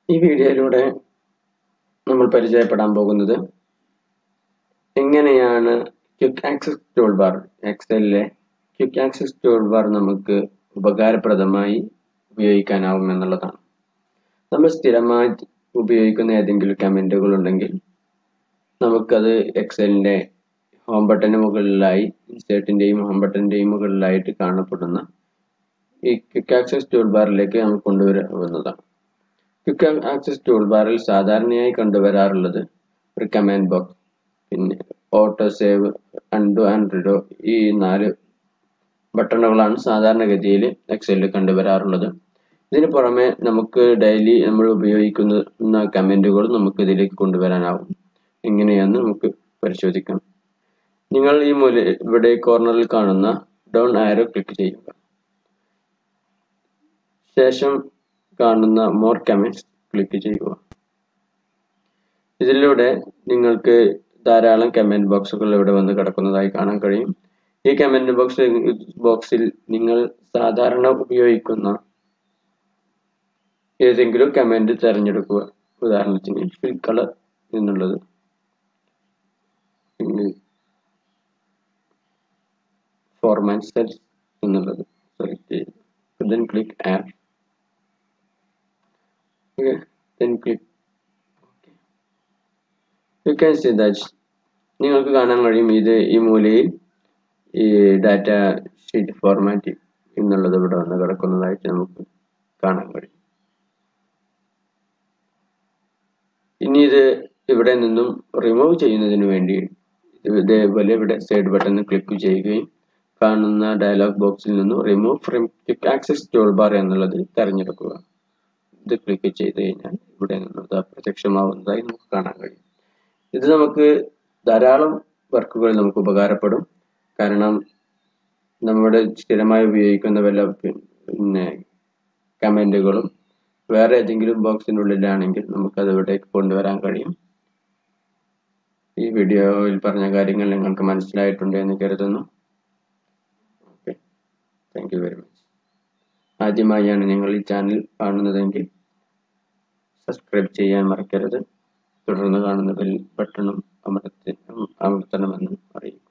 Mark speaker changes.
Speaker 1: ഈ വീഡിയോയിലൂടെ നമ്മൾ പരിചയപ്പെടാൻ പോകുന്നത് എങ്ങനെയാണ് ക്വിക്ക് ആക്സസ് ടൂൾ ബാർ എക്സലിലെ ക്വിക്ക് ആക്സസ് ടൂൾ ബാർ നമുക്ക് ഉപകാരപ്രദമായി ഉപയോഗിക്കാനാവും എന്നുള്ളതാണ് നമ്മൾ സ്ഥിരമായി ഉപയോഗിക്കുന്ന ഏതെങ്കിലും കമൻറ്റുകൾ ഉണ്ടെങ്കിൽ നമുക്കത് എക്സലിൻ്റെ ഹോം ബട്ടന് മുകളിലായി ഇൻസേർട്ടിൻ്റെയും ഹോം ബട്ടൻ്റെയും മുകളിലായിട്ട് കാണപ്പെടുന്ന ഈ ക്വിക്ക് ആക്സസ് ടൂൾ ബാറിലേക്ക് നമുക്ക് കൊണ്ടുവരാവുന്നതാണ് ക്വിക്ക് ആക്സസ് ടൂൾ ബാറിൽ സാധാരണയായി കണ്ടുവരാറുള്ളത് ഒരു കമാൻഡ് ബോക്സ് പിന്നെ auto save undo and redo ഈ നാല് ബട്ടണുകളാണ് സാധാരണഗതിയിൽ എക്സലിൽ കണ്ടുവരാറുള്ളത് ഇതിന് പുറമെ നമുക്ക് ഡെയിലി നമ്മൾ ഉപയോഗിക്കുന്ന കമൻറ്റുകൾ നമുക്ക് ഇതിലേക്ക് കൊണ്ടുവരാനാവും എങ്ങനെയാന്ന് നമുക്ക് പരിശോധിക്കാം നിങ്ങൾ ഈ മൂല ഇവിടെ കോർണറിൽ കാണുന്ന ഡൗൺ ആരോ ക്ലിക്ക് ചെയ്യുക ശേഷം കാണുന്ന മോർ കമൻറ്റ്സ് ക്ലിക്ക് ചെയ്യുക ഇതിലൂടെ നിങ്ങൾക്ക് ധാരാളം കമൻറ്റ് ബോക്സുകൾ ഇവിടെ വന്ന് കിടക്കുന്നതായി കാണാൻ കഴിയും ഈ കമൻറ്റ് ബോക്സ് ബോക്സിൽ നിങ്ങൾ സാധാരണ ഉപയോഗിക്കുന്ന ഏതെങ്കിലും കമൻറ്റ് തിരഞ്ഞെടുക്കുക ഉദാഹരണത്തിന് ഫിൽ കളർ എന്നുള്ളത് ഫോർമാറ്റ് സെൽസ് എന്നുള്ളത് സെലക്ട് ചെയ്യുക then click add okay then click okay you can see that നിങ്ങൾക്ക് കാണാൻ കഴിയും ഇത് ഈ മൂലയിൽ ഈ ഡാറ്റ ഷീറ്റ് ഫോർമാറ്റ് എന്നുള്ളത് ഇവിടെ വന്ന് കിടക്കുന്നതായിട്ട് നമുക്ക് കാണാൻ കഴിയും ഇനി ഇത് ഇവിടെ നിന്നും റിമൂവ് ചെയ്യുന്നതിന് വേണ്ടി ഇതേപോലെ ഇവിടെ സൈഡ് ബട്ടൺ ക്ലിക്ക് ചെയ്യുകയും കാണുന്ന ഡയലോഗ് ബോക്സിൽ നിന്നും remove from quick access toolbar എന്നുള്ളത് തിരഞ്ഞെടുക്കുക ഇത് ക്ലിക്ക് ചെയ്ത് കഴിഞ്ഞാൽ ഇവിടെ നിന്നത് അപ്രത്യക്ഷമാവുന്നതായി നമുക്ക് കാണാൻ കഴിയും ഇത് നമുക്ക് ധാരാളം വർക്കുകൾ നമുക്ക് ഉപകാരപ്പെടും കാരണം നമ്മുടെ സ്ഥിരമായി ഉപയോഗിക്കുന്ന വല്ല പിന്നെ കമൻറ്റുകളും വേറെ ഏതെങ്കിലും ബോക്സിനുള്ളിലാണെങ്കിൽ നമുക്കത് ഇവിടേക്ക് കൊണ്ടുവരാൻ കഴിയും ഈ വീഡിയോയിൽ പറഞ്ഞ കാര്യങ്ങൾ നിങ്ങൾക്ക് മനസ്സിലായിട്ടുണ്ട് എന്ന് കരുതുന്നു okay thank you very much ആദ്യമായാണ് നിങ്ങൾ ഈ ചാനൽ കാണുന്നതെങ്കിൽ സബ്സ്ക്രൈബ് ചെയ്യാൻ മറക്കരുത് തുടർന്ന് കാണുന്ന ബെൽ ബട്ടണും അമർത്തി അമർത്തണമെന്നും അറിയിക്കും